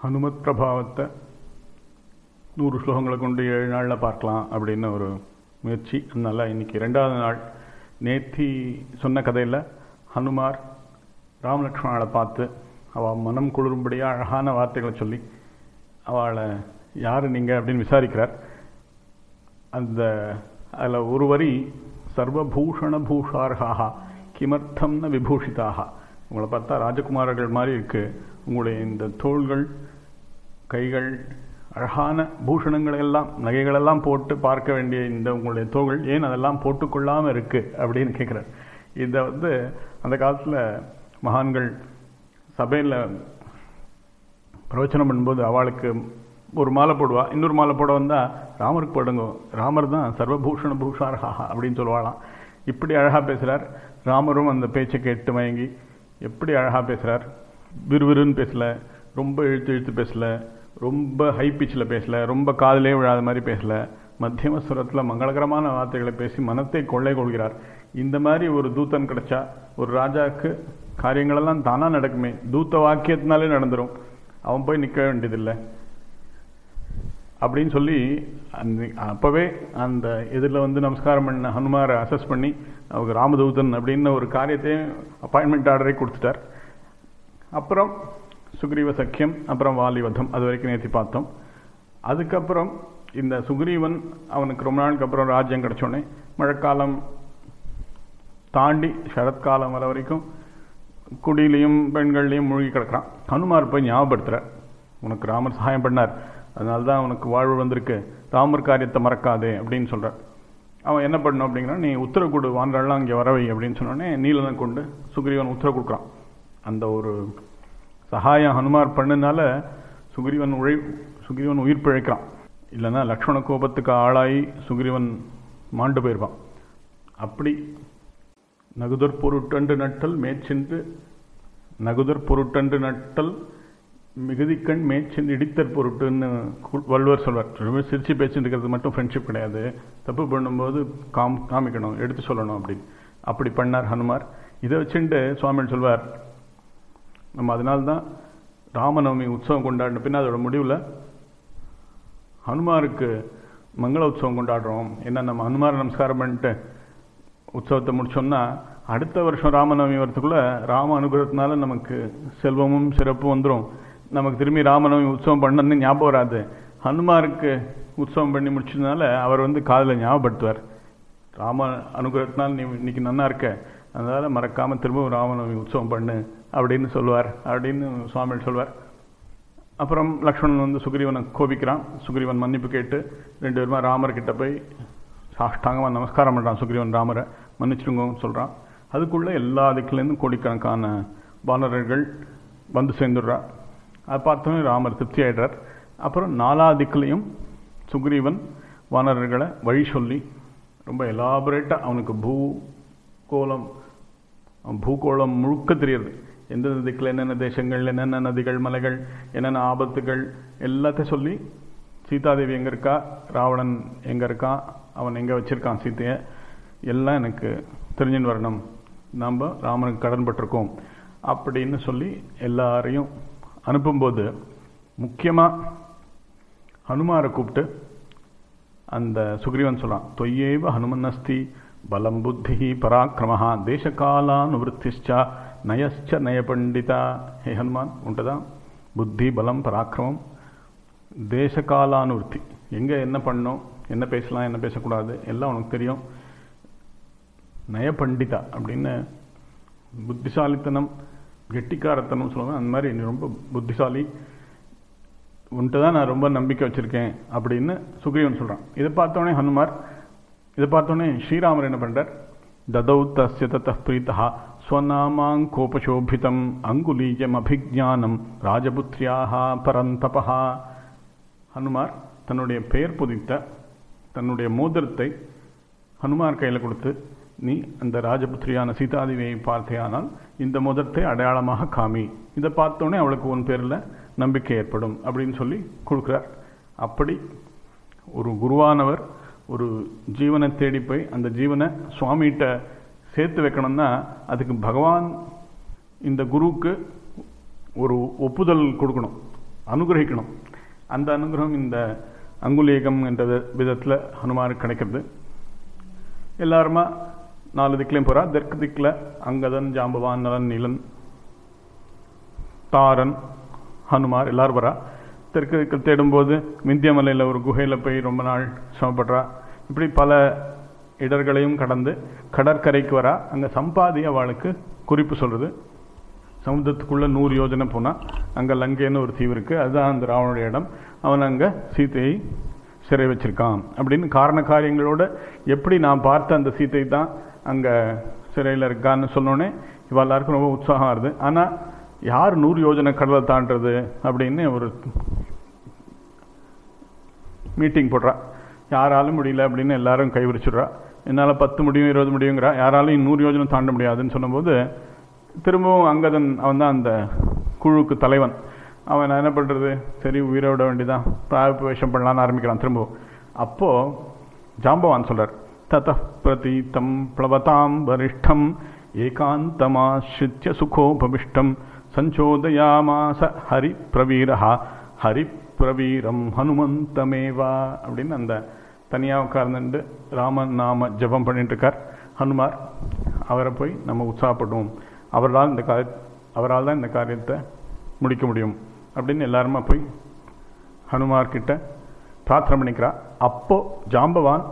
ஹனுமத் பிரபாவத்தை நூறு ஸ்லோகங்களை கொண்டு ஏழு நாளில் பார்க்கலாம் அப்படின்னு ஒரு முயற்சி அதனால் இன்னைக்கு ரெண்டாவது நாள் நேத்தி சொன்ன கதையில் ஹனுமார் ராமலக்ஷ்மணாவை பார்த்து அவள் மனம் குளிரும்படியாக அழகான வார்த்தைகளை சொல்லி அவளை யார் நீங்கள் அப்படின்னு விசாரிக்கிறார் அந்த அதில் ஒரு வரி சர்வபூஷண பூஷார்ஹாக கிமர்த்தம் ந விபூஷிதாக உங்களை பார்த்தா ராஜகுமாரர்கள் மாதிரி இருக்கு உங்களுடைய இந்த தோள்கள் கைகள் அழகான பூஷணங்களை எல்லாம் நகைகளெல்லாம் போட்டு பார்க்க வேண்டிய இந்த உங்களுடைய தோள்கள் ஏன் அதெல்லாம் போட்டுக்கொள்ளாமல் இருக்கு அப்படின்னு கேட்குறார் இதை வந்து அந்த காலத்தில் மகான்கள் சபையில் பிரவச்சனம் பண்ணும்போது அவளுக்கு ஒரு மாலை போடுவா இன்னொரு மாலை போட வந்தால் ராமருக்கு போடுங்க ராமர் தான் சர்வபூஷண பூஷார்ஹா அப்படின்னு சொல்லுவாளாம் இப்படி அழகாக பேசுகிறார் ராமரும் அந்த பேச்சை கேட்டு மயங்கி எப்படி அழகாக பேசுகிறார் விறுவிறுன்னு பேசல ரொம்ப இழுத்து இழுத்து பேசல ரொம்ப ஹை பிச்சில் பேசல ரொம்ப காதலே விழாத மாதிரி பேசல மத்தியம சுரத்தில் மங்களகரமான வார்த்தைகளை பேசி மனத்தை கொள்ளை கொள்கிறார் இந்த மாதிரி ஒரு தூத்தன் கிடைச்சா ஒரு ராஜாவுக்கு காரியங்களெல்லாம் தானாக நடக்குமே தூத்த வாக்கியத்தினாலே நடந்துடும் அவன் போய் நிற்க வேண்டியதில்லை அப்படின்னு சொல்லி அந்த அப்போவே அந்த இதில் வந்து நமஸ்காரம் பண்ண ஹனுமாரை அசஸ் பண்ணி அவங்க ராமதூதன் அப்படின்னு ஒரு காரியத்தையும் அப்பாயின்மெண்ட் ஆர்டரை கொடுத்துட்டார் அப்புறம் சுக்ரீவ சக்கியம் அப்புறம் வாலிவதம் அது வரைக்கும் நேற்றி பார்த்தோம் அதுக்கப்புறம் இந்த சுக்ரீவன் அவனுக்கு ரொம்ப நாளுக்கு அப்புறம் ராஜ்யம் கிடச்சோடனே மழைக்காலம் தாண்டி சரத்காலம் வர வரைக்கும் குடியிலையும் பெண்கள்லையும் மூழ்கி கிடக்கிறான் ஹனுமார் போய் ஞாபகப்படுத்துகிறார் உனக்கு ராமர் சகாயம் பண்ணார் அதனால தான் உனக்கு வாழ்வு வந்திருக்கு ராமர் காரியத்தை மறக்காதே அப்படின்னு சொல்கிறார் அவன் என்ன பண்ணணும் அப்படிங்கிற நீ உத்தரவு கொடு வாண்டாலாம் இங்கே வரவை அப்படின்னு சொன்னோடனே நீலனை கொண்டு சுக்ரீவன் உத்தரவு கொடுக்குறான் அந்த ஒரு சகாயம் ஹனுமார் பண்ணனால சுக்ரீவன் உழை சுக்ரீவன் உயிர் பிழைக்கிறான் இல்லைன்னா லக்ஷ்மண கோபத்துக்கு ஆளாகி சுக்ரீவன் மாண்டு போயிருப்பான் அப்படி நகுதர் பொருட்டன்று நட்டல் மேற்சென்று நகுதர் பொருட்டன்று நட்டல் மிகுதிக்கண் மேய்ச்சல் இடித்தற் பொருட்டுன்னு வள்ளுவர் சொல்வார் ரொம்ப சிரிச்சு பேச்சுட்டு இருக்கிறது மட்டும் ஃப்ரெண்ட்ஷிப் கிடையாது தப்பு பண்ணும்போது காம் காமிக்கணும் எடுத்து சொல்லணும் அப்படின்னு அப்படி பண்ணார் ஹனுமார் இதை வச்சுட்டு சுவாமிகள் சொல்வார் நம்ம அதனால்தான் ராமநவமி உற்சவம் கொண்டாடின பின்ன அதோட முடிவில் ஹனுமாருக்கு மங்கள உற்சவம் கொண்டாடுறோம் என்ன நம்ம ஹனுமாரை நமஸ்காரம் பண்ணிட்டு உற்சவத்தை முடிச்சோம்னா அடுத்த வருஷம் ராமநவமி வரத்துக்குள்ள ராம அனுகிரகத்தினால நமக்கு செல்வமும் சிறப்பும் வந்துடும் நமக்கு திரும்பி ராமநவமி உற்சவம் பண்ணணும்னு ஞாபகம் வராது ஹனுமாருக்கு உற்சவம் பண்ணி முடிச்சதுனால அவர் வந்து காதில் ஞாபகப்படுத்துவார் ராம அனுகிரகத்தினால் நீ இன்னைக்கு நன்னா இருக்க அதனால மறக்காம திரும்பவும் ராமநவமி உற்சவம் பண்ணு அப்படின்னு சொல்லுவார் அப்படின்னு சுவாமிகள் சொல்வார் அப்புறம் லக்ஷ்மணன் வந்து சுக்ரீவனை கோபிக்கிறான் சுக்ரீவன் மன்னிப்பு கேட்டு ரெண்டு பேருமா ராமர்கிட்ட போய் சாஷ்டாங்கமாக நமஸ்காரம் பண்ணுறான் சுக்ரீவன் ராமரை மன்னிச்சிருங்கன்னு சொல்கிறான் அதுக்குள்ளே எல்லா திக்கிலேருந்தும் கோடிக்கணக்கான பானரர்கள் வந்து சேர்ந்துடுறா அதை பார்த்தோன்னே ராமர் திருப்தி ஆயிடுறார் அப்புறம் நாலா திக்கிலையும் சுக்ரீவன் வானரர்களை வழி சொல்லி ரொம்ப எலாபரேட்டாக அவனுக்கு பூகோளம் பூகோளம் முழுக்க தெரியுது எந்தெந்த திக்கில் என்னென்ன தேசங்கள் என்னென்ன நதிகள் மலைகள் என்னென்ன ஆபத்துகள் எல்லாத்தையும் சொல்லி சீதாதேவி எங்கே இருக்கா ராவணன் எங்கே இருக்கான் அவன் எங்கே வச்சிருக்கான் சீத்தையை எல்லாம் எனக்கு தெரிஞ்சுன்னு வரணும் நாம் ராமனுக்கு கடன்பட்டிருக்கோம் அப்படின்னு சொல்லி எல்லாரையும் அனுப்பும்போது முக்கியமாக ஹனுமாரை கூப்பிட்டு அந்த சுக்ரீவன் சொல்கிறான் தொய்யேவ ஹனுமன்னஸ்தி பலம் புத்தி பராக்கிரமஹா தேசகாலானுவருத்திச்சா நயச்ச நயபண்டிதா ஹே ஹனுமான் உண்டுதான் புத்தி பலம் பராக்கிரமம் தேசகாலானுவர்த்தி எங்கே என்ன பண்ணணும் என்ன பேசலாம் என்ன பேசக்கூடாது எல்லாம் உனக்கு தெரியும் நயபண்டிதா அப்படின்னு புத்திசாலித்தனம் கெட்டிக்காரத்தனம் சொல்லுவாங்க அந்த மாதிரி நீ ரொம்ப புத்திசாலி உன்ட்டு தான் நான் ரொம்ப நம்பிக்கை வச்சுருக்கேன் அப்படின்னு சுக்ரீவன் சொல்கிறான் இதை பார்த்தோன்னே ஹனுமார் இதை பார்த்தோன்னே ஸ்ரீராமர் என்ன பண்ணுறார் ததௌ தஸ்ய தத்த பிரீத்தா ஸ்வநாமாங்கோபசோபிதம் அங்குலீயம் அபிஜானம் ராஜபுத்திரியாக பரந்தபா ஹனுமார் தன்னுடைய பெயர் புதித்த தன்னுடைய மோதிரத்தை ஹனுமார் கையில் கொடுத்து நீ அந்த ராஜபுத்திரியான சீதாதேவியை பார்த்தேயானால் இந்த மோதிரத்தை அடையாளமாக காமி இதை பார்த்தோன்னே அவளுக்கு உன் பேரில் நம்பிக்கை ஏற்படும் அப்படின்னு சொல்லி கொடுக்குறார் அப்படி ஒரு குருவானவர் ஒரு ஜீவனை தேடி போய் அந்த ஜீவனை சுவாமிகிட்ட சேர்த்து வைக்கணும்னா அதுக்கு பகவான் இந்த குருவுக்கு ஒரு ஒப்புதல் கொடுக்கணும் அனுகிரகிக்கணும் அந்த அனுகிரகம் இந்த அங்குலேகம் என்ற விதத்தில் ஹனுமாருக்கு கிடைக்கிறது எல்லாருமா நாலு திக்கிலையும் போகிறா தெற்கு திக்கில் அங்கதன் ஜாம்பவான் நலன் நீலன் தாரன் ஹனுமார் எல்லாரும் வரா தெற்கு திக்கில் தேடும்போது விந்தியமலையில் ஒரு குகையில் போய் ரொம்ப நாள் சிரமப்படுறா இப்படி பல இடர்களையும் கடந்து கடற்கரைக்கு வரா அங்கே சம்பாதி அவளுக்கு குறிப்பு சொல்கிறது சமுத்திரத்துக்குள்ளே நூறு யோஜனை போனால் அங்கே லங்கேன்னு ஒரு தீவு இருக்குது அதுதான் அந்த ராவனுடைய இடம் அவன் அங்கே சீத்தையை சிறை வச்சிருக்கான் அப்படின்னு காரண காரியங்களோட எப்படி நான் பார்த்த அந்த சீத்தை தான் அங்கே சிறையில் இருக்கான்னு சொன்னோன்னே இவ எல்லாருக்கும் ரொம்ப உற்சாகம் வருது ஆனால் யார் நூறு யோஜனை கடலை தாண்டுறது அப்படின்னு ஒரு மீட்டிங் போடுறா யாராலும் முடியல அப்படின்னு எல்லாரும் கை விரிச்சிடுறா என்னால் பத்து முடியும் இருபது முடியுங்கிறா யாராலையும் நூறு யோஜனை தாண்ட முடியாதுன்னு சொன்னபோது திரும்பவும் அங்கதன் அவன் தான் அந்த குழுவுக்கு தலைவன் அவன் என்ன பண்ணுறது சரி உயிரை விட வேண்டியதான் பிராயப்பவேஷம் பண்ணலான்னு ஆரம்பிக்கிறான் திரும்பவும் அப்போது ஜாம்பவான் சொல்கிறார் தத பிரதீத்தம் பிளவதாம் வரிஷ்டம் ஏகாந்தமாசிரித்ய சுகோபவிஷ்டம் சஞ்சோதயாமாச ஹரி பிரவீரஹா ஹரி பிரவீரம் ஹனுமந்தமேவா அப்படின்னு அந்த தனியாக உட்கார்ந்துட்டு ராமன் நாம ஜபம் பண்ணிட்டு இருக்கார் ஹனுமார் அவரை போய் நம்ம உற்சாகப்படுவோம் அவரால் இந்த காரிய அவரால் தான் இந்த காரியத்தை முடிக்க முடியும் அப்படின்னு எல்லாருமா போய் ஹனுமார் கிட்ட பிரார்த்தனை பண்ணிக்கிறா அப்போ ஜாம்பவான்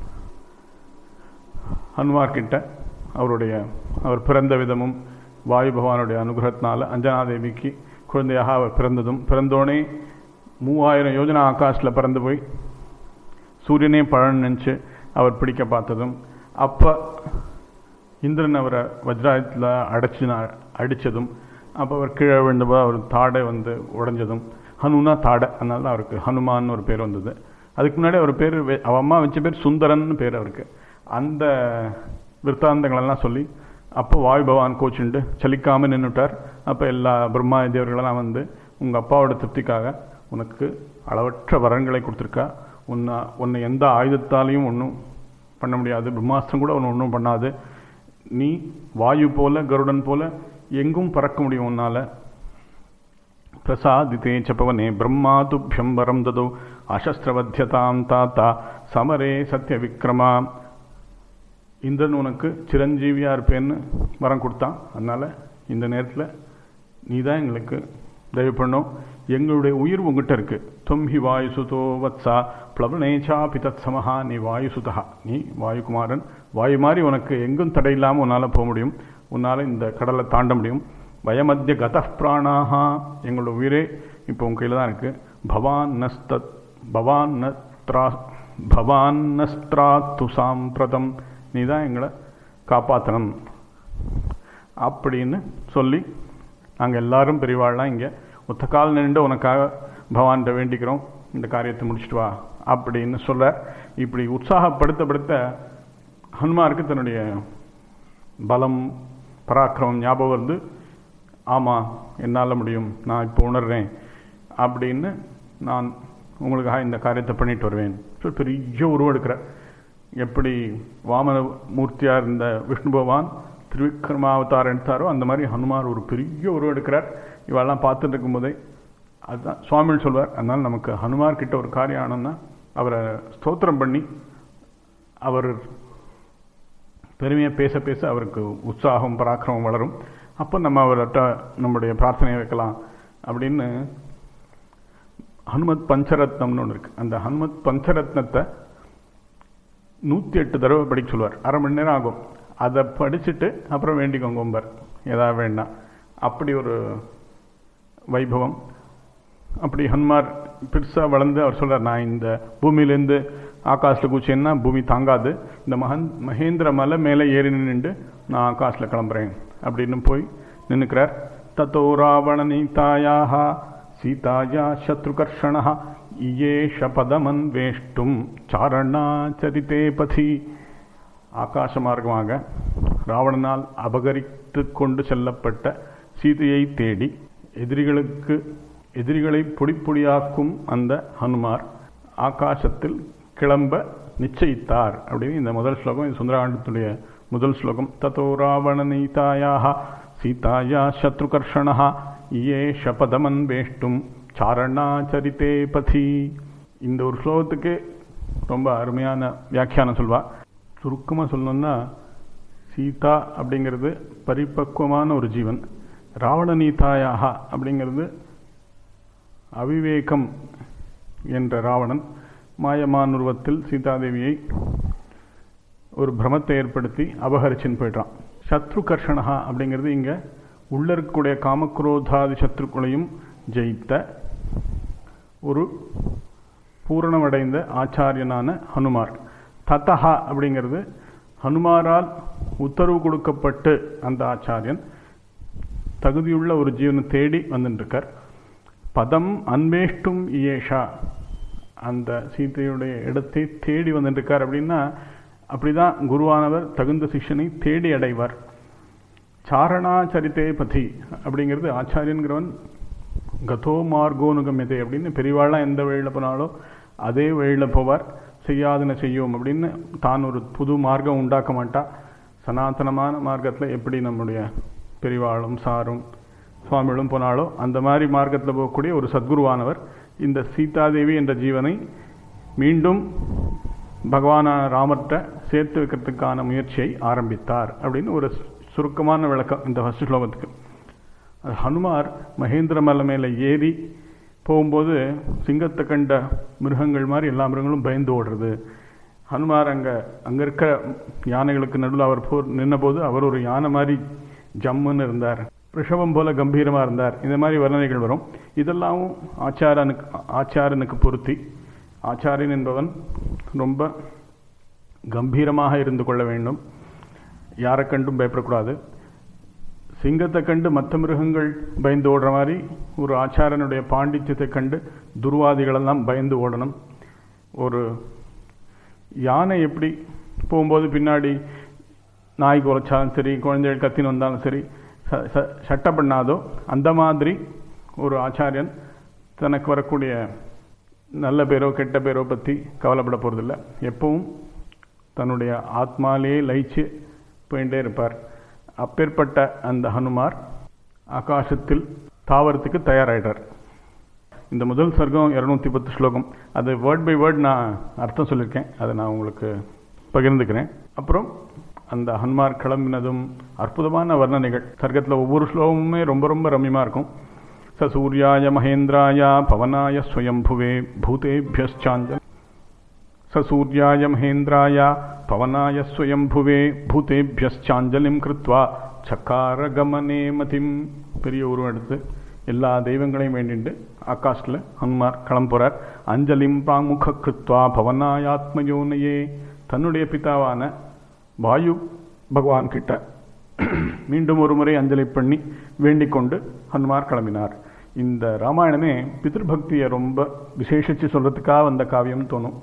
ஹனுமார் கிட்ட அவருடைய அவர் பிறந்த விதமும் வாயு பகவானுடைய அனுகிரகத்தினால அஞ்சனாதேவிக்கு குழந்தையாக அவர் பிறந்ததும் பிறந்தோடனே மூவாயிரம் யோஜனா ஆகாஷில் பறந்து போய் சூரியனே பழம் நினச்சி அவர் பிடிக்க பார்த்ததும் அப்போ இந்திரன் அவரை வஜ்ராயத்தில் அடைச்சு அடித்ததும் அப்போ அவர் கீழே விழுந்தப்போ அவர் தாடை வந்து உடைஞ்சதும் ஹனுனா தாடை அதனால தான் அவருக்கு ஹனுமான் ஒரு பேர் வந்தது அதுக்கு முன்னாடி அவர் பேர் அவ அம்மா வச்ச பேர் சுந்தரன் பேர் அவருக்கு அந்த விற்த்தாந்தங்களெல்லாம் சொல்லி அப்போ வாயு பகவான் கோச்சுண்டு சலிக்காமல் நின்றுட்டார் அப்போ எல்லா பிரம்மா தேவர்களெல்லாம் வந்து உங்கள் அப்பாவோட திருப்திக்காக உனக்கு அளவற்ற வரன்களை கொடுத்துருக்கா உன்னை உன்னை எந்த ஆயுதத்தாலையும் ஒன்றும் பண்ண முடியாது பிரம்மாஸ்திரம் கூட ஒன்று ஒன்றும் பண்ணாது நீ வாயு போல கருடன் போல எங்கும் பறக்க முடியும் உன்னால் பிரசாதித்தே சப்பவனே பிரம்மா துப்பியம் வரம் ததோ அசஸ்திரவத்தியதாம் தாத்தா சமரே சத்ய விக்ரமா இந்திரன் உனக்கு சிரஞ்சீவியாக இருப்பேன்னு வரம் கொடுத்தான் அதனால் இந்த நேரத்தில் நீ தான் எங்களுக்கு தயவு பண்ணும் எங்களுடைய உயிர் உங்ககிட்ட இருக்கு தொம்பி வாயுசுதோ வத்சா பிளவனேச்சா பிதத் சமஹா நீ வாயுசுதா நீ வாயுகுமாரன் வாயு மாதிரி உனக்கு எங்கும் தடை இல்லாமல் உன்னால் போக முடியும் உன்னால் இந்த கடலை தாண்ட முடியும் வயமத்திய கத பிராணாகா எங்களோட உயிரே இப்போ உன் கையில் தான் இருக்குது பவான் நஸ்தத் பவான் நத்ரா பவான் நஸ்திராத்து சாம்பிரதம் நீ தான் எங்களை காப்பாற்றணும் அப்படின்னு சொல்லி நாங்கள் எல்லாரும் பெரியவாள்லாம் இங்கே ஒத்த கால் நின்று உனக்காக பவான்கிட்ட வேண்டிக்கிறோம் இந்த காரியத்தை முடிச்சுட்டு வா அப்படின்னு சொல்ல இப்படி உற்சாகப்படுத்தப்படுத்த ஹனுமாருக்கு தன்னுடைய பலம் பராக்கிரமம் ஞாபகம் வந்து ஆமாம் என்னால் முடியும் நான் இப்போ உணர்றேன் அப்படின்னு நான் உங்களுக்காக இந்த காரியத்தை பண்ணிட்டு வருவேன் சொல்லி பெரிய உருவம் எடுக்கிற எப்படி வாமன மூர்த்தியாக இருந்த விஷ்ணு பகவான் திருவிக்ரமாவதாரம் எடுத்தாரோ அந்த மாதிரி ஹனுமார் ஒரு பெரிய உருவம் எடுக்கிறார் இவெல்லாம் பார்த்துட்டு இருக்கும்போதே அதுதான் சுவாமிகள் சொல்வார் அதனால் நமக்கு ஹனுமார் கிட்ட ஒரு காரியம் ஆனோம்னா அவரை ஸ்தோத்திரம் பண்ணி அவர் பெருமையாக பேச பேச அவருக்கு உற்சாகம் பராக்கிரமம் வளரும் அப்போ நம்ம அவர்கிட்ட நம்முடைய பிரார்த்தனையை வைக்கலாம் அப்படின்னு ஹனுமத் பஞ்சரத்னம்னு ஒன்று இருக்குது அந்த ஹனுமத் பஞ்சரத்னத்தை நூற்றி எட்டு தடவை படிக்க சொல்லுவார் அரை மணி நேரம் ஆகும் அதை படிச்சுட்டு அப்புறம் வேண்டிக்கோங்க ஒம்பர் ஏதாவது வேண்டாம் அப்படி ஒரு வைபவம் அப்படி ஹனுமார் பெருசாக வளர்ந்து அவர் சொல்கிறார் நான் இந்த பூமியிலேருந்து ஆகாசில் குச்சின்னா பூமி தாங்காது இந்த மகன் மகேந்திர மலை மேலே ஏறி நின்று நான் ஆகாசில் கிளம்புறேன் அப்படின்னு போய் நின்றுக்கிறார் தத்தோ ராவணனி தாயாக சீதாயா சத்ருகர்ஷண இயேஷ பதமன்வேஷ்டும் சாரணாச்சரித்தே பதி ஆகாச மார்க்கமாக ராவணனால் அபகரித்து கொண்டு செல்லப்பட்ட சீதையை தேடி எதிரிகளுக்கு எதிரிகளை பொடிப்பொடியாக்கும் அந்த ஹனுமார் ஆகாசத்தில் கிளம்ப நிச்சயித்தார் அப்படின்னு இந்த முதல் ஸ்லோகம் இது சுந்தரகாண்டத்துடைய முதல் ஸ்லோகம் தத்தோ ராவண நீதாயாக சீதாயா சத்ருகர்ஷணா ஏ ஷபதமன்வேஷ்டும் சாரணா சரித்தே பதி இந்த ஒரு ஸ்லோகத்துக்கு ரொம்ப அருமையான வியாக்கியானம் சொல்வா சுருக்கமாக சொல்லணும்னா சீதா அப்படிங்கிறது பரிபக்குவமான ஒரு ஜீவன் ராவணநீதாயாக அப்படிங்கிறது அவிவேகம் என்ற ராவணன் மாயமான் உருவத்தில் சீதாதேவியை ஒரு பிரமத்தை ஏற்படுத்தி அபகரிச்சின்னு போயிடுறான் சத்ரு கர்ஷணா அப்படிங்கிறது இங்கே உள்ள இருக்கக்கூடிய காமக்ரோதாதி சத்ருக்களையும் ஜெயித்த ஒரு பூரணமடைந்த ஆச்சாரியனான ஹனுமார் தத்தஹா அப்படிங்கிறது ஹனுமாரால் உத்தரவு கொடுக்கப்பட்டு அந்த ஆச்சாரியன் தகுதியுள்ள ஒரு ஜீவனை தேடி வந்துட்டுருக்கார் பதம் அன்வேஷ்டும் இயேஷா அந்த சீத்தையுடைய இடத்தை தேடி வந்துட்டுருக்கார் அப்படின்னா அப்படிதான் குருவானவர் தகுந்த சிஷ்யனை தேடி அடைவார் சாரணா சரித்தே பதி அப்படிங்கிறது ஆச்சாரியன்கிறவன் கதோ மார்கோனுகமியதை அப்படின்னு பெரியவாள்லாம் எந்த வழியில் போனாலோ அதே வழியில் போவார் செய்யாதன செய்யும் அப்படின்னு தான் ஒரு புது மார்க்கம் உண்டாக்க மாட்டா சனாதனமான மார்க்கத்தில் எப்படி நம்முடைய பெரிவாளும் சாரும் சுவாமிகளும் போனாலோ அந்த மாதிரி மார்க்கத்தில் போகக்கூடிய ஒரு சத்குருவானவர் இந்த சீதாதேவி என்ற ஜீவனை மீண்டும் பகவான ராமர்கிட்ட சேர்த்து வைக்கிறதுக்கான முயற்சியை ஆரம்பித்தார் அப்படின்னு ஒரு சுருக்கமான விளக்கம் இந்த ஃபஸ்ட் ஸ்லோகத்துக்கு அது ஹனுமார் மகேந்திர மலை மேலே ஏறி போகும்போது சிங்கத்தை கண்ட மிருகங்கள் மாதிரி எல்லா மிருகங்களும் பயந்து ஓடுறது ஹனுமார் அங்கே அங்கே இருக்க யானைகளுக்கு நடுவில் அவர் போ நின்னபோது அவர் ஒரு யானை மாதிரி ஜம்முன்னு இருந்தார் ரிஷபம் போல கம்பீரமாக இருந்தார் இந்த மாதிரி வர்ணனைகள் வரும் இதெல்லாம் ஆச்சாரனுக்கு ஆச்சாரனுக்கு பொருத்தி ஆச்சாரியன் என்பவன் ரொம்ப கம்பீரமாக இருந்து கொள்ள வேண்டும் யாரை கண்டும் பயப்படக்கூடாது சிங்கத்தை கண்டு மற்ற மிருகங்கள் பயந்து ஓடுற மாதிரி ஒரு ஆச்சாரனுடைய பாண்டித்யத்தை கண்டு துர்வாதிகளெல்லாம் பயந்து ஓடணும் ஒரு யானை எப்படி போகும்போது பின்னாடி நாய் குலைச்சாலும் சரி குழந்தைகள் கத்தின்னு வந்தாலும் சரி சட்டை பண்ணாதோ அந்த மாதிரி ஒரு ஆச்சாரியன் தனக்கு வரக்கூடிய நல்ல பேரோ கெட்ட பேரோ பற்றி கவலைப்பட போகிறதில்ல எப்பவும் தன்னுடைய ஆத்மாலேயே லயிச்சு போயிட்டே இருப்பார் அப்பேற்பட்ட அந்த ஹனுமார் ஆகாசத்தில் தாவரத்துக்கு தயாராகிடுறார் இந்த முதல் சர்க்கம் இரநூத்தி பத்து ஸ்லோகம் அது வேர்ட் பை வேர்ட் நான் அர்த்தம் சொல்லியிருக்கேன் அதை நான் உங்களுக்கு பகிர்ந்துக்கிறேன் அப்புறம் அந்த ஹனுமார் கிளம்பினதும் அற்புதமான வர்ணனைகள் சர்க்கத்தில் ஒவ்வொரு ஸ்லோகமுமே ரொம்ப ரொம்ப ரம்யமாக இருக்கும் ச சூர்யாய மகேந்திராய பவனாய ஸ்வயம்புவே பூதேபியச்சாஞ்சல் ச சூர்யாய மகேந்திராய பவனாய ஸ்வயம்புவே பூதேபியச்சாஞ்சலிம் கிருத்வா சக்கார கமனே மதிம் பெரிய உருவம் எடுத்து எல்லா தெய்வங்களையும் வேண்டிண்டு ஆகாஷில் ஹனுமார் கிளம்புறார் அஞ்சலிம் பிராமுக கிருத்வா பவனாயாத்மயோனையே தன்னுடைய பிதாவான வாயு பகவான் கிட்ட மீண்டும் ஒரு முறை அஞ்சலி பண்ணி வேண்டிக் கொண்டு ஹனுமார் கிளம்பினார் இந்த ராமாயணமே பிதிருபக்தியை ரொம்ப விசேஷித்து சொல்கிறதுக்காக வந்த காவியம் தோணும்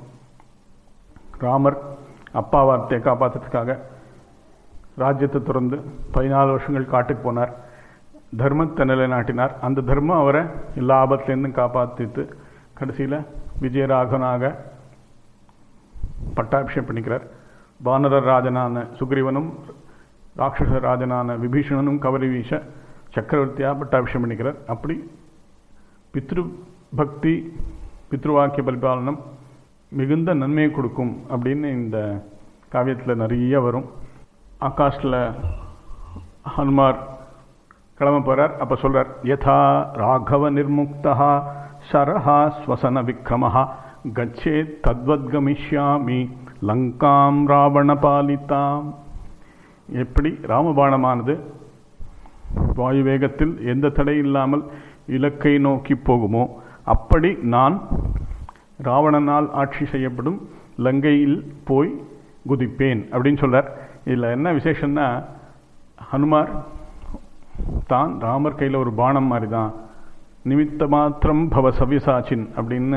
ராமர் அப்பா வார்த்தையை காப்பாற்றுறதுக்காக ராஜ்யத்தை திறந்து பதினாலு வருஷங்கள் காட்டுக்கு போனார் தர்மத்தை நிலைநாட்டினார் அந்த தர்மம் அவரை எல்லா ஆபத்துலேருந்தும் காப்பாற்றிட்டு கடைசியில் விஜயராகவனாக பட்டாபிஷேகம் பண்ணிக்கிறார் வானர ராஜனான சுக்ரீவனும் ராட்சச ராஜனான விபீஷணனும் கவரி வீச சக்கரவர்த்தியாக பட்டாபிஷேகம் பண்ணிக்கிறார் அப்படி பித்ரு பக்தி பித்ருவாக்கிய பரிபாலனம் மிகுந்த நன்மையை கொடுக்கும் அப்படின்னு இந்த காவியத்தில் நிறைய வரும் ஆகாஷில் ஹனுமார் கிளம்ப போகிறார் அப்போ சொல்கிறார் யதா ராகவ நிர்முக்தா சரஹா ஸ்வசன விக்ரமஹா கச்சே தத்வத் கமிஷ்யாமி லங்காம் ராவண பாலிதாம் எப்படி ராமபாணமானது வாயு வேகத்தில் எந்த தடை இல்லாமல் இலக்கை நோக்கி போகுமோ அப்படி நான் ராவணனால் ஆட்சி செய்யப்படும் லங்கையில் போய் குதிப்பேன் அப்படின்னு சொல்றார் இதில் என்ன விசேஷம்னா ஹனுமார் தான் ராமர் கையில் ஒரு பானம் மாதிரி தான் நிமித்த மாத்திரம் பவ சவிசாச்சின் அப்படின்னு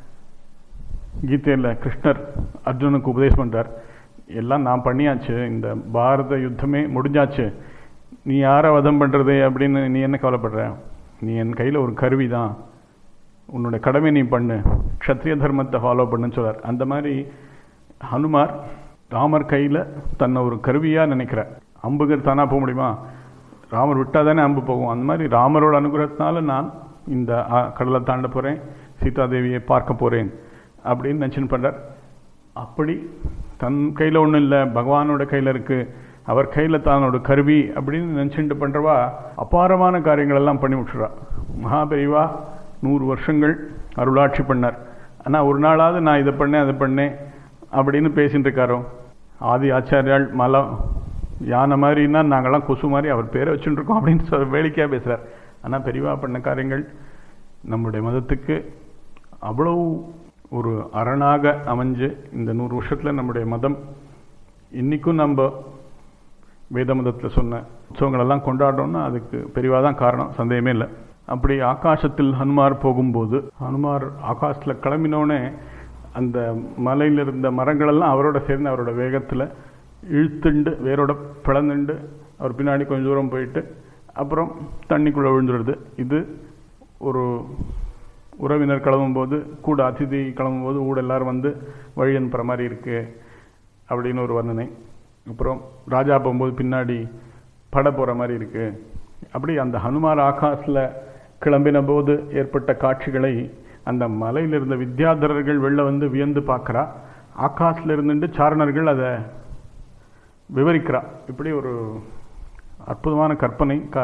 கீதையில் கிருஷ்ணர் அர்ஜுனுக்கு உபதேசம் பண்ணுறார் எல்லாம் நான் பண்ணியாச்சு இந்த பாரத யுத்தமே முடிஞ்சாச்சு நீ யாரை வதம் பண்ணுறது அப்படின்னு நீ என்ன கவலைப்படுற நீ என் கையில் ஒரு கருவி தான் உன்னோட கடமை நீ பண்ணு க்ஷத்ரிய தர்மத்தை ஃபாலோ பண்ணுன்னு சொல்கிறார் அந்த மாதிரி ஹனுமார் ராமர் கையில் தன்னை ஒரு கருவியாக நினைக்கிறார் அம்புகள் தானாக போக முடியுமா ராமர் விட்டால் தானே அம்பு போகும் அந்த மாதிரி ராமரோட அனுகிரகத்தினால நான் இந்த ஆ, கடலை தாண்ட போகிறேன் சீதாதேவியை பார்க்க போகிறேன் அப்படின்னு நினச்சின்னு பண்ணுறார் அப்படி தன் கையில் ஒன்றும் இல்லை பகவானோட கையில் இருக்குது அவர் கையில் தானோட கருவி அப்படின்னு நினச்சிட்டு பண்ணுறவா அபாரமான காரியங்கள் எல்லாம் பண்ணி விட்டுறா மகாபெரிவா நூறு வருஷங்கள் அருளாட்சி பண்ணார் ஆனால் ஒரு நாளாவது நான் இதை பண்ணேன் அதை பண்ணேன் அப்படின்னு பேசிட்டு இருக்காரோ ஆதி ஆச்சாரியால் மலம் யானை மாதிரின்னா நாங்கள்லாம் கொசு மாதிரி அவர் பேரை வச்சுட்டு இருக்கோம் அப்படின்னு சொல்ல வேடிக்கையாக பேசுகிறார் ஆனால் பெரியவா பண்ண காரியங்கள் நம்முடைய மதத்துக்கு அவ்வளவு ஒரு அரணாக அமைஞ்சு இந்த நூறு வருஷத்தில் நம்முடைய மதம் இன்றைக்கும் நம்ம வேத மதத்தில் சொன்ன உற்சவங்களெல்லாம் கொண்டாடுறோம்னா அதுக்கு பெரியவா தான் காரணம் சந்தேகமே இல்லை அப்படி ஆகாசத்தில் ஹனுமார் போகும்போது ஹனுமார் ஆகாசத்தில் கிளம்பினோடனே அந்த மலையில் இருந்த மரங்களெல்லாம் அவரோட சேர்ந்து அவரோட வேகத்தில் இழுத்துண்டு வேரோட பிளந்துண்டு அவர் பின்னாடி கொஞ்சம் தூரம் போயிட்டு அப்புறம் தண்ணிக்குள்ளே விழுந்துடுது இது ஒரு உறவினர் கிளம்பும்போது கூட அதிதி கிளம்பும்போது கூட எல்லாரும் வந்து வழி அனுப்புகிற மாதிரி இருக்கு அப்படின்னு ஒரு வர்ணனை அப்புறம் ராஜா போகும்போது பின்னாடி பட போகிற மாதிரி இருக்கு அப்படி அந்த ஹனுமார் ஆகாசில் கிளம்பின போது ஏற்பட்ட காட்சிகளை அந்த மலையில் இருந்த வித்யாதரர்கள் வெளில வந்து வியந்து பார்க்குறா ஆகாசில் இருந்துட்டு சாரணர்கள் அதை விவரிக்கிறா இப்படி ஒரு அற்புதமான கற்பனை க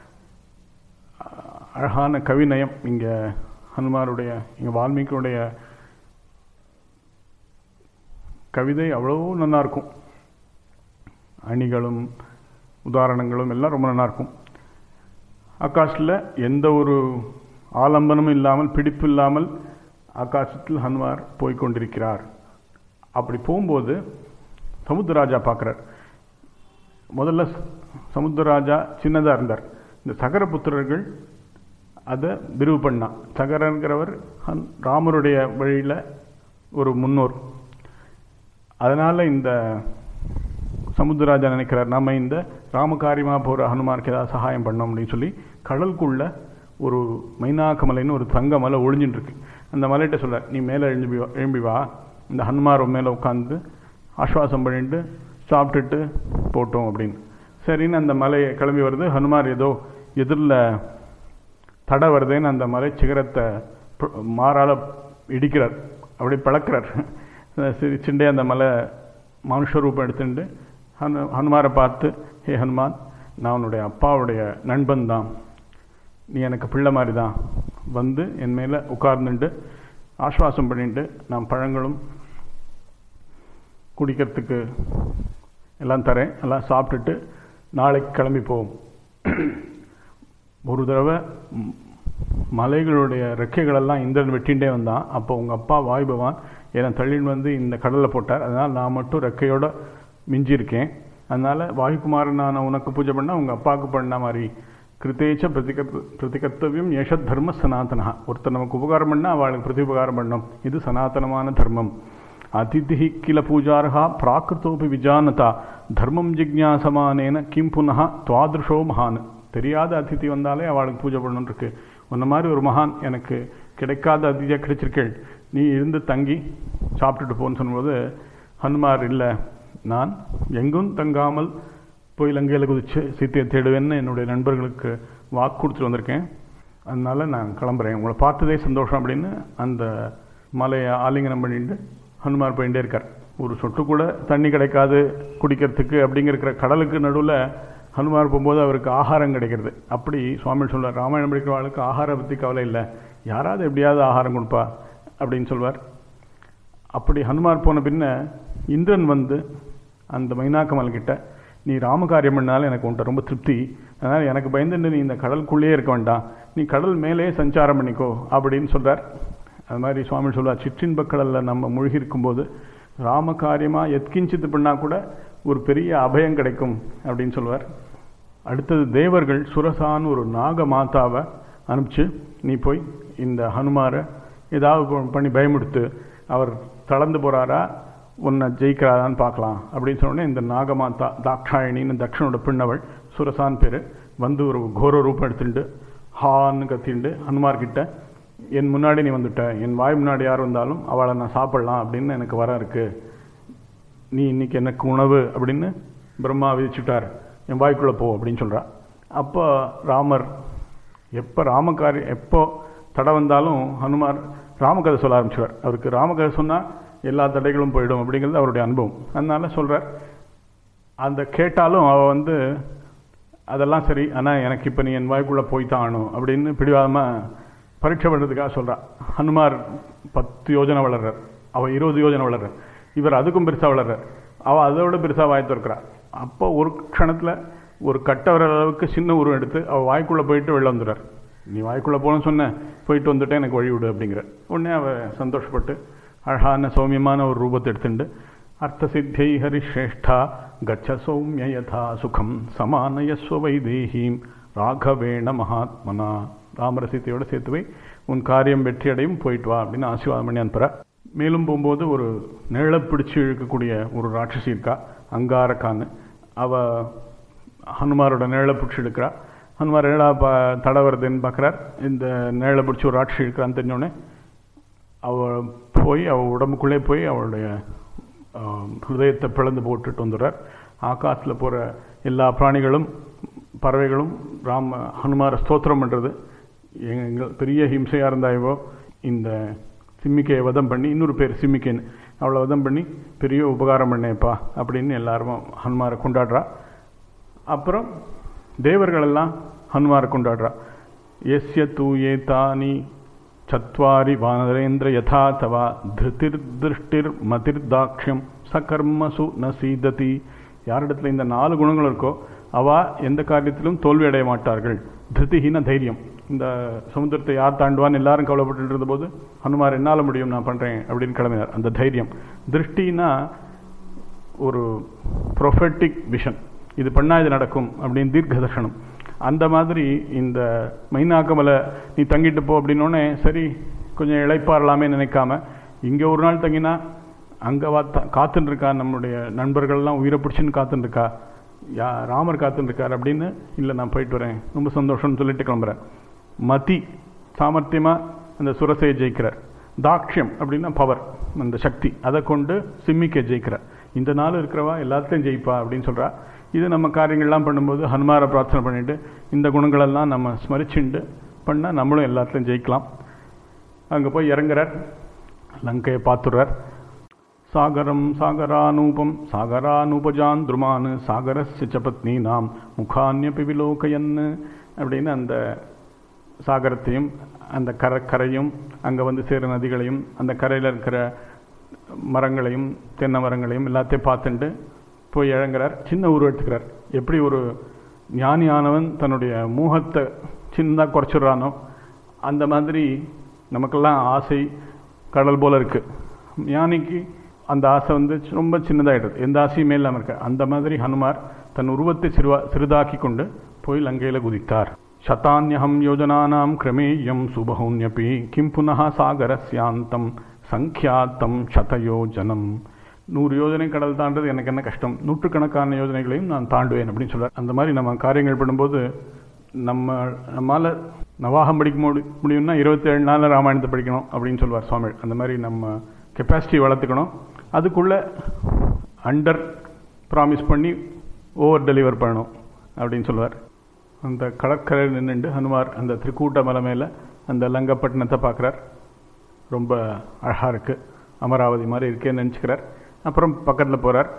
அழகான கவிநயம் இங்கே ஹனுமாருடைய இங்கே வால்மீகியுடைய கவிதை அவ்வளோ நல்லா இருக்கும் அணிகளும் உதாரணங்களும் எல்லாம் ரொம்ப நல்லா இருக்கும் ஆகாஷில் எந்த ஒரு ஆலம்பனமும் இல்லாமல் பிடிப்பு இல்லாமல் ஆகாசத்தில் ஹனுமார் போய்க்கொண்டிருக்கிறார் அப்படி போகும்போது சமுத்திரராஜா பார்க்குறார் முதல்ல ச- சமுத்திரராஜா சின்னதாக இருந்தார் இந்த சகரபுத்திரர்கள் அதை விரிவு பண்ணா சகரங்கிறவர் ஹன் ராமருடைய வழியில் ஒரு முன்னோர் அதனால் இந்த சமுத்திரராஜா நினைக்கிறார் நம்ம இந்த ராமகாரியமாக போகிற ஹனுமாருக்கு ஏதாவது சகாயம் பண்ணோம் அப்படின்னு சொல்லி கடலுக்குள்ள ஒரு மைனாக்கமலைன்னு ஒரு தங்க மலை ஒளிஞ்சின்னு இருக்கு அந்த மலைகிட்ட சொல்ல நீ மேலே எழும்பி வா எழும்பி வா இந்த ஹனுமார் மேலே உட்காந்து ஆஸ்வாசம் பண்ணிட்டு சாப்பிட்டுட்டு போட்டோம் அப்படின்னு சரின்னு அந்த மலை கிளம்பி வருது ஹனுமார் ஏதோ எதிரில் தடை வருதேன்னு அந்த மலை சிகரத்தை ப- மாறால இடிக்கிறார் அப்படி பழக்கிறார் சிரிச்சுண்டே அந்த மலை மனுஷ ரூபம் எடுத்துட்டு ஹனு ஹனுமாரை பார்த்து ஹே ஹனுமான் நான் உன்னுடைய அப்பாவுடைய நண்பன் தான் நீ எனக்கு பிள்ளை மாதிரி தான் வந்து என் மேலே உட்கார்ந்துட்டு ஆஸ்வாசம் பண்ணிட்டு நான் பழங்களும் குடிக்கிறதுக்கு எல்லாம் தரேன் எல்லாம் சாப்பிட்டுட்டு நாளைக்கு கிளம்பி போவோம் ஒரு தடவை ம், மலைகளுடைய ரெக்கைகளெல்லாம் இந்திரன் வெட்டிகிட்டே வந்தான் அப்போ உங்கள் அப்பா வாய் பகவான் என்னை தள்ளின்னு வந்து இந்த கடலில் போட்டார் அதனால் நான் மட்டும் ரெக்கையோட மிஞ்சியிருக்கேன் அதனால் வாயுகுமாரன் நான் உனக்கு பூஜை பண்ணால் உங்கள் அப்பாவுக்கு பண்ண மாதிரி கிருத்தேச்ச பிரதிகத் பிரதிகர்த்தவியம் ஏஷ தர்ம சனாதனா ஒருத்தர் நமக்கு உபகாரம் பண்ணால் அவளுக்கு பிரதி உபகாரம் பண்ணணும் இது சனாதனமான தர்மம் அதிதி கில பூஜாரா பிராகிருத்தோபி விஜானதா தர்மம் ஜிக்ஞாசமானேன கிம் புனः துவாதிருஷோ மகான் தெரியாத அதிதி வந்தாலே அவளுக்கு பூஜை பண்ணணும்னு இருக்கு உன்ன மாதிரி ஒரு மகான் எனக்கு கிடைக்காத அதிதியாக கிடைச்சிருக்கேள் நீ இருந்து தங்கி சாப்பிட்டுட்டு போன்னு சொன்னபோது ஹனுமார் இல்லை நான் எங்கும் தங்காமல் போய் லங்கையில் குதிச்சு சீத்தையை தேடுவேன்னு என்னுடைய நண்பர்களுக்கு வாக்கு கொடுத்துட்டு வந்திருக்கேன் அதனால நான் கிளம்புறேன் உங்களை பார்த்ததே சந்தோஷம் அப்படின்னு அந்த மலையை ஆலிங்கனம் பண்ணிட்டு ஹனுமார் போயிட்டே இருக்கார் ஒரு சொட்டு கூட தண்ணி கிடைக்காது குடிக்கிறதுக்கு அப்படிங்கிற கடலுக்கு நடுவில் ஹனுமார் போகும்போது அவருக்கு ஆகாரம் கிடைக்கிறது அப்படி சுவாமி சொல்வார் ராமாயணம் படிக்கிறவர்களுக்கு ஆகாரம் பற்றி கவலை இல்லை யாராவது எப்படியாவது ஆகாரம் கொடுப்பா அப்படின்னு சொல்வார் அப்படி ஹனுமார் போன பின்ன இந்திரன் வந்து அந்த மைனாக்கமல் கிட்ட நீ ராமகாரியம் பண்ணாலும் எனக்கு உன்ட்ட ரொம்ப திருப்தி அதனால் எனக்கு பயந்துட்டு நீ இந்த கடலுக்குள்ளேயே இருக்க வேண்டாம் நீ கடல் மேலே சஞ்சாரம் பண்ணிக்கோ அப்படின்னு சொல்றார் அது மாதிரி சுவாமி சொல்வார் சிற்றின்ப கடலில் நம்ம மூழ்கி இருக்கும்போது ராமகாரியமாக எத்கிஞ்சித்து பண்ணால் கூட ஒரு பெரிய அபயம் கிடைக்கும் அப்படின்னு சொல்வார் அடுத்தது தேவர்கள் சுரசான்னு ஒரு நாக மாதாவை அனுப்பிச்சு நீ போய் இந்த ஹனுமாரை ஏதாவது ப- பண்ணி பயமுடுத்து அவர் தளர்ந்து போகிறாரா உன்னை ஜெயிக்கிறாரான்னு பார்க்கலாம் அப்படின்னு சொன்னோடனே இந்த நாகமாதா தாக்ஷாயணின்னு தக்ஷனோட பின்னவள் சுரசான் பேர் வந்து ஒரு கோர ரூபம் எடுத்துட்டு ஹான்னு கத்திண்டு ஹனுமார் கிட்ட என் முன்னாடி நீ வந்துட்ட என் வாய் முன்னாடி யார் வந்தாலும் அவளை நான் சாப்பிடலாம் அப்படின்னு எனக்கு வர இருக்கு நீ இன்னைக்கு எனக்கு உணவு அப்படின்னு பிரம்மா விதிச்சுட்டார் என் வாய்க்குள்ளே போ அப்படின்னு சொல்றா அப்போ ராமர் எப்போ ராமகாரி எப்போ தடை வந்தாலும் ஹனுமார் ராமகதை சொல்ல ஆரம்பிச்சுவார் அவருக்கு ராமகதை சொன்னால் எல்லா தடைகளும் போயிடும் அப்படிங்கிறது அவருடைய அனுபவம் அதனால சொல்கிறார் அந்த கேட்டாலும் அவள் வந்து அதெல்லாம் சரி ஆனால் எனக்கு இப்போ நீ என் வாய்க்குள்ளே போய் தான் ஆகணும் அப்படின்னு பிடிவாதமாக பரீட்சை பண்ணுறதுக்காக சொல்கிறான் ஹனுமார் பத்து யோஜனை வளர்றார் அவள் இருபது யோஜனை வளர்றார் இவர் அதுக்கும் பெருசாக வளர்றார் அவள் அதோட பெருசாக வாய் திறக்கிறார் அப்போ ஒரு க்ஷணத்தில் ஒரு கட்ட வர அளவுக்கு சின்ன உருவம் எடுத்து அவள் வாய்க்குள்ளே போயிட்டு வெளில வந்துடுறார் நீ வாய்க்குள்ளே போகணும்னு சொன்ன போயிட்டு வந்துட்டேன் எனக்கு வழி விடு அப்படிங்கிற உடனே அவள் சந்தோஷப்பட்டு அழகான சௌமியமான ஒரு ரூபத்தை எடுத்துட்டு அர்த்தசித்தியை ஹரிஷ்ரேஷ்டா கச்ச சௌமிய யதா சுகம் சமானயஸ்வ வைதேகீம் ராகவேண மகாத்மனா ராமரசித்தையோட சேர்த்து போய் உன் காரியம் வெற்றியடையும் போயிட்டு வா அப்படின்னு ஆசீர்வாதம் பண்ணி அனுப்புற மேலும் போகும்போது ஒரு நிழலை பிடிச்சு இழுக்கக்கூடிய ஒரு ராட்சசி இருக்கா அங்காரக்கான்னு அவ ஹனுமாரோட நிழலை பிடிச்சி இழுக்கிறா ஹனுமார் நிழலா பா தடை வருதுன்னு பார்க்குறார் இந்த நிழலை பிடிச்சி ஒரு ராட்சசி இருக்கிறான்னு தெரிஞ்சோடனே அவள் போய் அவள் உடம்புக்குள்ளே போய் அவளுடைய ஹிருதயத்தை பிளந்து போட்டுட்டு வந்துடுறார் ஆகாசத்தில் போகிற எல்லா பிராணிகளும் பறவைகளும் ராம ஹனுமார ஸ்தோத்திரம் பண்ணுறது எங்கள் பெரிய ஹிம்சையாக இருந்தாயவோ இந்த சிம்மிக்கையை வதம் பண்ணி இன்னொரு பேர் சிம்மிக்கைன்னு அவளை வதம் பண்ணி பெரிய உபகாரம் பண்ணேப்பா அப்படின்னு எல்லாரும் ஹனுமாரை கொண்டாடுறா அப்புறம் தேவர்களெல்லாம் ஹனுமாரை கொண்டாடுறா எஸ்ய தூயே தானி சத்வாரி வானரேந்திர யதா தவா திருதிர் திருஷ்டிர் மதிர்தாட்சியம் சகர்மசு ந சீததி யாரிடத்துல இந்த நாலு குணங்கள் இருக்கோ அவ எந்த காரியத்திலும் தோல்வி அடைய மாட்டார்கள் திருதிஹீன தைரியம் இந்த சமுத்திரத்தை யார் தாண்டுவான்னு எல்லாரும் கவலைப்பட்டு இருந்தபோது ஹனுமார் என்னால் முடியும் நான் பண்ணுறேன் அப்படின்னு கிளம்பினார் அந்த தைரியம் திருஷ்டினா ஒரு ப்ரொஃபட்டிக் விஷன் இது பண்ணால் இது நடக்கும் அப்படின்னு தீர்க்க தர்ஷனம் அந்த மாதிரி இந்த மைனாக்கமலை நீ தங்கிட்டு போ அப்படின்னோடனே சரி கொஞ்சம் இழைப்பாரலாமே நினைக்காம இங்கே ஒரு நாள் தங்கினா அங்கே வாத்தா காத்துன்னு இருக்கா நம்மளுடைய நண்பர்கள்லாம் உயிரை பிடிச்சின்னு காத்துன்னு இருக்கா யா ராமர் காத்துன்னு இருக்கார் அப்படின்னு இல்லை நான் போயிட்டு வரேன் ரொம்ப சந்தோஷம்னு சொல்லிட்டு கிளம்புறேன் மதி சாமர்த்தியமாக அந்த சுரசையை ஜெயிக்கிறார் தாக்ஷியம் அப்படின்னா பவர் அந்த சக்தி அதை கொண்டு சிம்மிக்கை ஜெயிக்கிறார் இந்த நாள் இருக்கிறவா எல்லாத்தையும் ஜெயிப்பா அப்படின்னு சொல்கிறா இது நம்ம காரியங்கள்லாம் பண்ணும்போது ஹனுமாரை பிரார்த்தனை பண்ணிட்டு இந்த குணங்களெல்லாம் நம்ம ஸ்மரிச்சுண்டு பண்ணால் நம்மளும் எல்லாத்துலையும் ஜெயிக்கலாம் அங்கே போய் இறங்குறார் லங்கையை பார்த்துடுறார் சாகரம் சாகரானூபம் சாகரானூபஜான் துருமான் சாகரஸ்ய சபத்னி நாம் முகான்யபி விலோகயன்னு அப்படின்னு அந்த சாகரத்தையும் அந்த கரை கரையும் அங்கே வந்து சேர நதிகளையும் அந்த கரையில் இருக்கிற மரங்களையும் தென்னை மரங்களையும் எல்லாத்தையும் பார்த்துட்டு போய் இழங்குறார் சின்ன உருவம் எடுத்துக்கிறார் எப்படி ஒரு ஞானியானவன் தன்னுடைய மூகத்தை சின்னதாக குறைச்சிடுறானோ அந்த மாதிரி நமக்கெல்லாம் ஆசை கடல் போல இருக்கு ஞானிக்கு அந்த ஆசை வந்து ரொம்ப சின்னதாகிடுது எந்த ஆசையுமே இல்லாமல் இருக்கு அந்த மாதிரி ஹனுமார் தன் உருவத்தை சிறுவா சிறிதாக்கி கொண்டு போய் லங்கையில் குதித்தார் சதான்யகம் யோஜனானாம் கிரமேயம் சுபஹூன்யபி கிம் புனः சாகரஸ்யாந்தம் சங்கியாத்தம் சதயோஜனம் நூறு யோஜனை கடல் தாண்டது எனக்கு என்ன கஷ்டம் நூற்றுக்கணக்கான யோஜனைகளையும் நான் தாண்டுவேன் அப்படின்னு சொல்கிறார் அந்த மாதிரி நம்ம காரியங்கள் பண்ணும்போது நம்ம நம்மால் நவாகம் படிக்க முடி முடியும்னா இருபத்தேழு நாளில் ராமாயணத்தை படிக்கணும் அப்படின்னு சொல்லுவார் சுவாமி அந்த மாதிரி நம்ம கெப்பாசிட்டி வளர்த்துக்கணும் அதுக்குள்ளே அண்டர் ப்ராமிஸ் பண்ணி ஓவர் டெலிவர் பண்ணணும் அப்படின்னு சொல்லுவார் அந்த கடற்கரையில் நின்றுண்டு ஹனுமார் அந்த திரிக்கூட்ட மலை மேலே அந்த லங்கப்பட்டினத்தை பார்க்குறார் ரொம்ப அழகாக இருக்குது அமராவதி மாதிரி இருக்கேன்னு நினச்சிக்கிறார் அப்புறம் பக்கத்தில் போகிறார்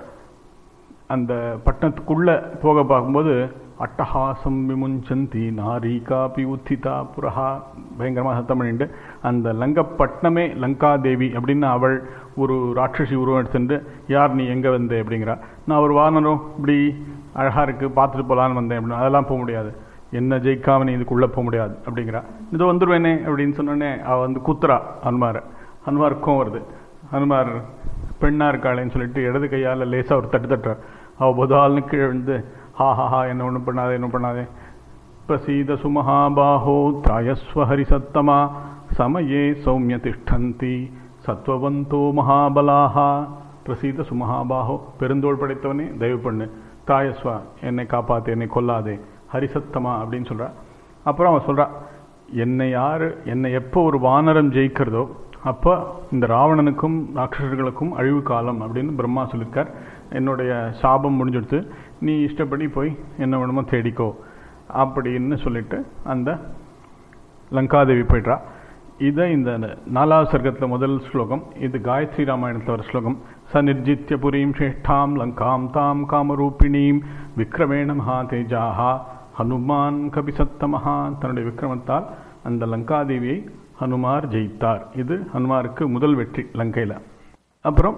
அந்த பட்டணத்துக்குள்ளே போக பார்க்கும்போது அட்டஹாசம் விமுஞ்சந்தி நாரி காபி உத்திதா புரஹா பயங்கரமாக சத்தம் பண்ணிட்டு அந்த லங்கப்பட்டினமே லங்காதேவி அப்படின்னு அவள் ஒரு ராட்சசி உருவம் எடுத்துட்டு யார் நீ எங்கே வந்தே அப்படிங்கிறா நான் ஒரு வானரும் இப்படி அழகாக இருக்குது பார்த்துட்டு போகலான்னு வந்தேன் அப்படின்னு அதெல்லாம் போக முடியாது என்ன ஜெயிக்காம நீ இதுக்குள்ளே போக முடியாது அப்படிங்கிறா இதோ வந்துடுவேனே அப்படின்னு சொன்னோடனே அவள் வந்து குத்துறா ஹனுமார் ஹனுமாருக்கும் வருது ஹனுமார் பெண்ணாக இருக்காளேன்னு சொல்லிட்டு இடது கையால் லேசாக ஒரு தட்டு தட்டுறார் அவள் புதால்னு கீழே வந்து ஹா ஹா ஹா என்ன ஒன்றும் பண்ணாதே என்ன பண்ணாதே பிரசீத சுமஹாபாஹோ திராயஸ்வ ஹரிசத்தமா சமயே சௌமிய திஷ்டந்தி சத்வவந்தோ மகாபலாஹா பிரசீத சுமஹாபாஹோ பெருந்தோள் படைத்தவனே தயவு பண்ணு தாயஸ்வா என்னை காப்பாத்து என்னை கொல்லாதே ஹரிசத்தமா அப்படின்னு சொல்கிறா அப்புறம் அவன் சொல்கிறா என்னை யார் என்னை எப்போ ஒரு வானரம் ஜெயிக்கிறதோ அப்போ இந்த ராவணனுக்கும் ராட்சசர்களுக்கும் அழிவு காலம் அப்படின்னு பிரம்மா சொல்லியிருக்கார் என்னுடைய சாபம் முடிஞ்சுடுத்து நீ இஷ்டப்படி போய் என்ன வேணுமோ தேடிக்கோ அப்படின்னு சொல்லிட்டு அந்த லங்காதேவி போயிடுறா இதை இந்த நாலாவது சர்க்கத்தில் முதல் ஸ்லோகம் இது காயத்ரி ராமாயணத்தில் வர ஸ்லோகம் ச நிர்ஜித்ய புரீம் ஸ்ரேஷ்டாம் லங்காம் தாம் காமரூபிணீம் விக்ரமேண மகாதேஜாஹா ஹனுமான் கபிசத்தமஹா தன்னுடைய விக்ரமத்தால் அந்த லங்காதேவியை ஹனுமார் ஜெயித்தார் இது ஹனுமாருக்கு முதல் வெற்றி லங்கையில் அப்புறம்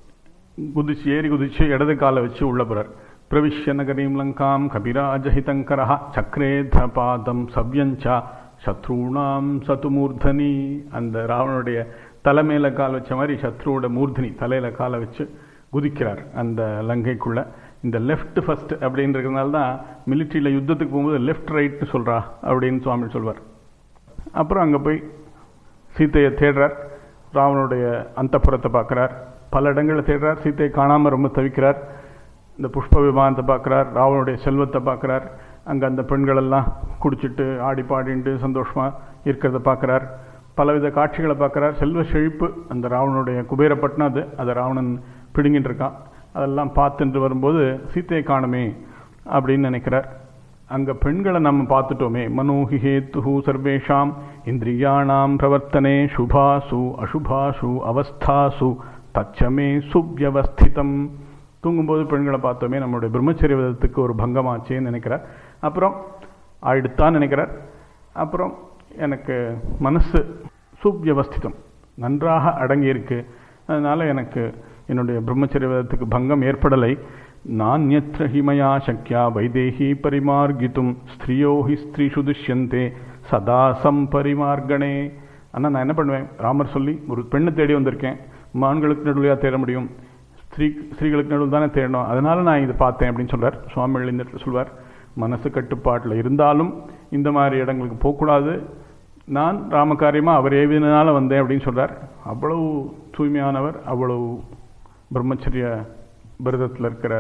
குதிச்சு ஏறி குதிச்சு இடது காலை வச்சு உள்ள போறார் பிரவிஷ்ய நகரீம் லங்காம் கபிராஜஹிதங்கரா சக்ரேத பாதம் சவ்யஞ்சா சத்ருணாம் சதுமூர்தனி அந்த ராவனுடைய தலைமையில கால் வச்ச மாதிரி சத்ருவோட மூர்தனி தலையில காலை வச்சு குதிக்கிறார் அந்த லங்கைக்குள்ள இந்த லெஃப்ட் ஃபர்ஸ்ட் அப்படின்றதுனால தான் மிலிட்ரியில் யுத்தத்துக்கு போகும்போது லெஃப்ட் ரைட்னு சொல்றா அப்படின்னு சுவாமி சொல்வார் அப்புறம் அங்கே போய் சீத்தையை தேடுறார் ராவனுடைய அந்தப்புறத்தை பார்க்குறார் பல இடங்களில் தேடுறார் சீத்தையை காணாமல் ரொம்ப தவிக்கிறார் இந்த புஷ்ப விமானத்தை பார்க்குறார் ராவனுடைய செல்வத்தை பார்க்குறார் அங்கே அந்த பெண்களெல்லாம் குடிச்சிட்டு ஆடி பாடிண்டு சந்தோஷமாக இருக்கிறத பார்க்குறார் பலவித காட்சிகளை பார்க்குறார் செல்வ செழிப்பு அந்த ராவனுடைய குபேரப்பட்டினம் அது அதை ராவணன் பிடுங்கிட்டு இருக்கான் அதெல்லாம் பார்த்துட்டு வரும்போது சீத்தையை காணுமே அப்படின்னு நினைக்கிறார் அங்கே பெண்களை நம்ம பார்த்துட்டோமே மனோஹி ஹேத்து சர்வேஷாம் இந்திரியாணாம் பிரவர்த்தனே சுபாசு அசுபாசு அவஸ்தாசு தச்சமே சுவ்யவஸ்திதம் தூங்கும்போது பெண்களை பார்த்தோமே நம்மளுடைய பிரம்மச்சரிய விதத்துக்கு ஒரு பங்கமாச்சேன்னு நினைக்கிறார் அப்புறம் ஆயிடுத்தான்னு நினைக்கிறார் அப்புறம் எனக்கு மனசு சுவ்யவஸ்திதம் நன்றாக அடங்கியிருக்கு அதனால் எனக்கு என்னுடைய பிரம்மச்சரிய விதத்துக்கு பங்கம் ஏற்படலை நானியற்ற ஹிமயா சக்கியா வைதேகி பரிமார்கித்தும் ஸ்திரியோ ஹி ஸ்திரீஷு துஷ்யந்தே சதா சம்பரிமார்கணே ஆனால் நான் என்ன பண்ணுவேன் ராமர் சொல்லி ஒரு பெண்ணை தேடி வந்திருக்கேன் மான்களுக்கு நடுவிலையாக தேட முடியும் ஸ்திரீ ஸ்திரீகளுக்கு நடுவில் தானே தேடணும் அதனால நான் இதை பார்த்தேன் அப்படின்னு சொல்றார் சுவாமிகள் இந்த இடத்துல சொல்வார் மனசு கட்டுப்பாட்டில் இருந்தாலும் இந்த மாதிரி இடங்களுக்கு போகக்கூடாது நான் ராமகாரியமாக அவர் ஏவினால வந்தேன் அப்படின்னு சொல்றார் அவ்வளவு தூய்மையானவர் அவ்வளவு பிரம்மச்சரிய விரதத்தில் இருக்கிற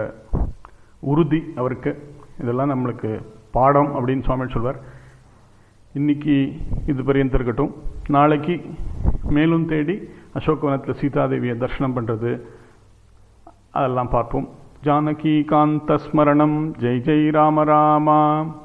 உறுதி அவருக்கு இதெல்லாம் நம்மளுக்கு பாடம் அப்படின்னு சுவாமி சொல்வார் இன்னைக்கு இது பரியந்தம் இருக்கட்டும் நாளைக்கு மேலும் தேடி அசோகவனத்தில் சீதாதேவியை தரிசனம் பண்ணுறது அதெல்லாம் பார்ப்போம் ஜானகி காந்த ஸ்மரணம் ஜெய் ஜெய் ராம ராமா